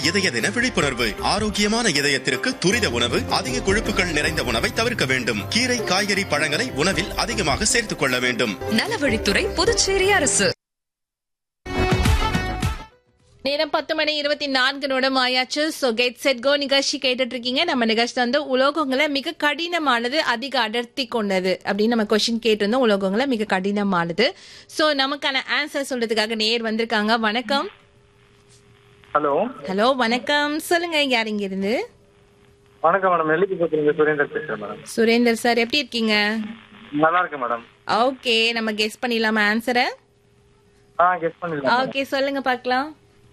இதய தின விழிப்புணர்வு ஆரோக்கியமான இதயத்திற்கு துரித உணவு அதிக கொழுப்புகள் நிறைந்த உணவை தவிர்க்க வேண்டும் கீரை காய்கறி பழங்களை உணவில் அதிகமாக சேர்த்துக் கொள்ள வேண்டும் நலவழித்துறை புதுச்சேரி அரசு நேரம் பத்து மணி இருபத்தி நான்கு நிமிடம் ஆயாச்சு ஸோ கெட் செட் கோ நிகழ்ச்சி கேட்டுட்டு இருக்கீங்க நம்ம நிகழ்ச்சி வந்து உலோகங்களை மிக கடினமானது அதிக அடர்த்தி கொண்டது அப்படின்னு நம்ம கொஸ்டின் கேட்டிருந்தோம் உலோகங்களை மிக கடினமானது ஸோ நமக்கான ஆன்சர் சொல்றதுக்காக நேர் வந்திருக்காங்க வணக்கம் ஹலோ ஹலோ வணக்கம் சொல்லுங்க யார் இங்க இருந்து வணக்கம் மேடம் நெல்லிக்கு பேசுறீங்க சுரேந்தர் பேசுறேன் மேடம் சுரேந்தர் சார் எப்படி இருக்கீங்க நல்லா இருக்கேன் மேடம் ஓகே நம்ம கெஸ் பண்ணிடலாமா ஆன்சரை ஆ கெஸ் பண்ணிடலாம் ஓகே சொல்லுங்க பார்க்கலாம்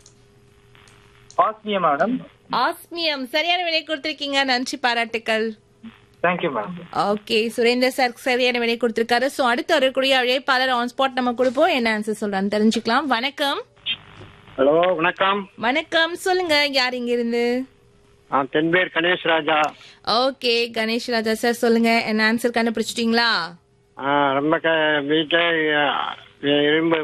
ஆஸ்மியா மேடம் ஆஸ்மியம் சரியான விலை கொடுத்திருக்கீங்க நன்றி பாராட்டுக்கள் thank you madam okay Surender sir சரியான விலை கொடுத்திருக்காரு சோ அடுத்து வரக்கூடிய அழைப்பாளர் ஆன் ஸ்பாட் நம்ம கொடுப்போம் என்ன ஆன்சர் சொல்றான்னு தெரிஞ்சுக்கலாம் வணக்கம் ஹலோ வணக்கம் வணக்கம் சொல்லுங்க யார் இங்க இருந்து நான் தென்பேர் கணேஷ் ராஜா ஓகே கணேஷ் ராஜா சார் சொல்லுங்க என்ன ஆன்சர் கண்டுபிடிச்சிட்டீங்களா ஆ, ரொம்ப க வீட்டில் இரும்பு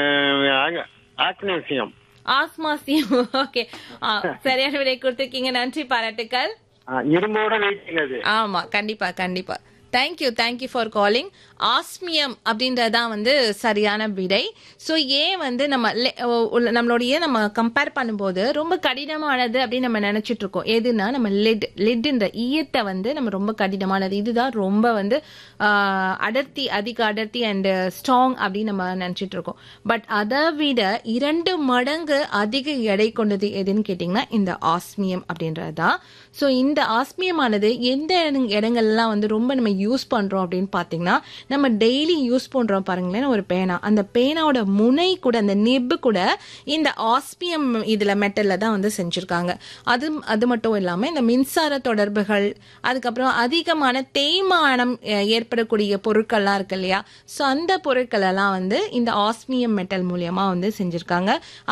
ஆக்னேசியம் ஆஸ்மாசியம் ஓகே சரியான விலை கொடுத்திருக்கீங்க நன்றி பாராட்டுக்கள் இரும்போட வெயிட்டிங் அது ஆமா கண்டிப்பா கண்டிப்பா thank you thank you for calling osmium அப்படின்றதான் வந்து சரியான விடை ஸோ ஏன் வந்து நம்ம le- உள்ள- நம்மளுடைய நம்ம கம்பேர் பண்ணும்போது ரொம்ப கடினமானது அப்படின்னு நம்ம நினைச்சிட்டு இருக்கோம் எதுனா நம்ம லெட் லெட்ன்ற ஈயத்தை வந்து நம்ம ரொம்ப கடினமானது இதுதான் ரொம்ப வந்து ஆஹ், அடர்த்தி அதிக அடர்த்தி அண்ட் ஸ்ட்ராங் அப்படின்னு நம்ம நினைச்சிட்டு இருக்கோம் பட் அதை விட இரண்டு மடங்கு அதிக எடை கொண்டது எதுன்னு கேட்டிங்கன்னா இந்த ஆஸ்மியம் அப்படின்றது தான் ஸோ இந்த ஆஸ்மியமானது எந்த இடங்- இடங்கள்லாம் வந்து ரொம்ப நம்ம யூஸ் பண்றோம் அப்படின்னு பார்த்தீங்கன்னா நம்ம டெய்லி யூஸ் பண்றோம் பாருங்களேன் ஒரு பேனா அந்த பேனாவோட முனை கூட அந்த நெப்பு கூட இந்த ஆஸ்மியம் இதுல மெட்டல்ல தான் வந்து செஞ்சிருக்காங்க அது அது மட்டும் இல்லாம இந்த மின்சார தொடர்புகள் அதுக்கப்புறம் அதிகமான தேய்மானம் அஹ், ஏற்படக்கூடிய பொருட்கள்லாம் இருக்கு இல்லையா ஸோ அந்த பொருட்கள் எல்லாம் வந்து இந்த ஆஸ்மியம் மெட்டல் மூலியமா வந்து செஞ்சிருக்காங்க